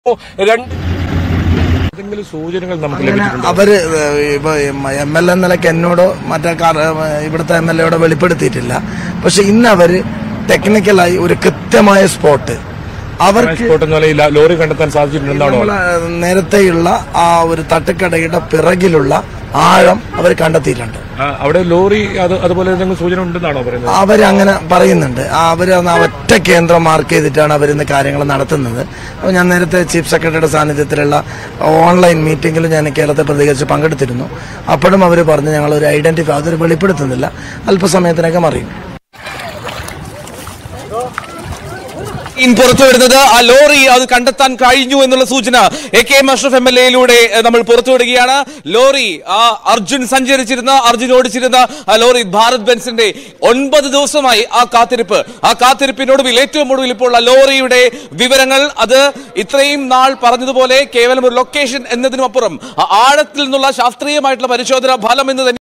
ഓ, രണ്ട് ഏതെങ്കിലും സൂചനകൾ നമുക്ക് ലഭിച്ചിട്ടുണ്ടോ അവര് എം എൽ എ നിലയ്ക്ക് എന്നോടോ മറ്റേ കാർ- ഇവിടുത്തെ എം എൽ എയോടോ വെളിപ്പെടുത്തിയിട്ടില്ല പക്ഷെ ഇന്ന് അവര് ടെക്നിക്കലായി ഒരു കൃത്യമായ സ്പോട്ട് അവർക്ക് ട്രാൻസ്പോർട്ട് എന്ന് പറയുന്ന ഈ ലോറി കണ്ടെത്താൻ സാധിച്ചിട്ടുണ്ടെന്നാണോ നമ്മള് നേരത്തെയുള്ള ആ ഒരു തട്ടുകടയുടെ പിറകിലുള്ള ആഴം അവർ കണ്ടെത്തിയിട്ടുണ്ട് ആ, അവിടെ ലോറി അത് അതുപോലെ എന്തെങ്കിലും സൂചന ഉണ്ടെന്നാണോ പറയുന്നത് അവരങ്ങനെ പറയുന്നുണ്ട് ആ അവര് അന്ന് ആ ഒറ്റ കേന്ദ്രം മാർക്ക് ചെയ്തിട്ടാണ് അവരിന്ന് കാര്യങ്ങൾ നടത്തുന്നത് അപ്പോൾ ഞാൻ നേരത്തെ ചീഫ് സെക്രട്ടറിയുടെ സാന്നിധ്യത്തിലുള്ള ഓൺലൈൻ മീറ്റിംഗിൽ ഞാൻ കേരളത്തെ പ്രതികരിച്ച് പങ്കെടുത്തിരുന്നു അപ്പോഴും അവർ പറഞ്ഞു ഞങ്ങൾ ഒരു ഐഡന്റിഫൈ അതൊരു വെളിപ്പെടുത്തുന്നില്ല അല്പസമയത്തിനകം അറിയും ഇൻ പുറത്തു വരുന്നത് ആ ലോറി അത് കണ്ടെത്താൻ കഴിഞ്ഞു എന്നുള്ള സൂചന A K M Ashraf M L എയിലൂടെ നമ്മൾ പുറത്തുവിടുകയാണ് ലോറി ആ അർജുൻ സഞ്ചരിച്ചിരുന്ന അർജുൻ ഓടിച്ചിരുന്ന ആ ലോറി ഭാരത് ബെൻസിന്റെ ഒൻപത് ദിവസമായി ആ കാത്തിരിപ്പ് ആ കാത്തിരിപ്പിനൊടുവിൽ ഏറ്റവും ഒടുവിൽ ഇപ്പോൾ ആ ലോറിയുടെ വിവരങ്ങൾ അത് ഇത്രയും നാൾ പറഞ്ഞതുപോലെ കേവലം ഒരു ലൊക്കേഷൻ എന്നതിനുമപ്പുറം ആ ആഴത്തിൽ നിന്നുള്ള ശാസ്ത്രീയമായിട്ടുള്ള പരിശോധന ഫലം എന്ന് തന്നെ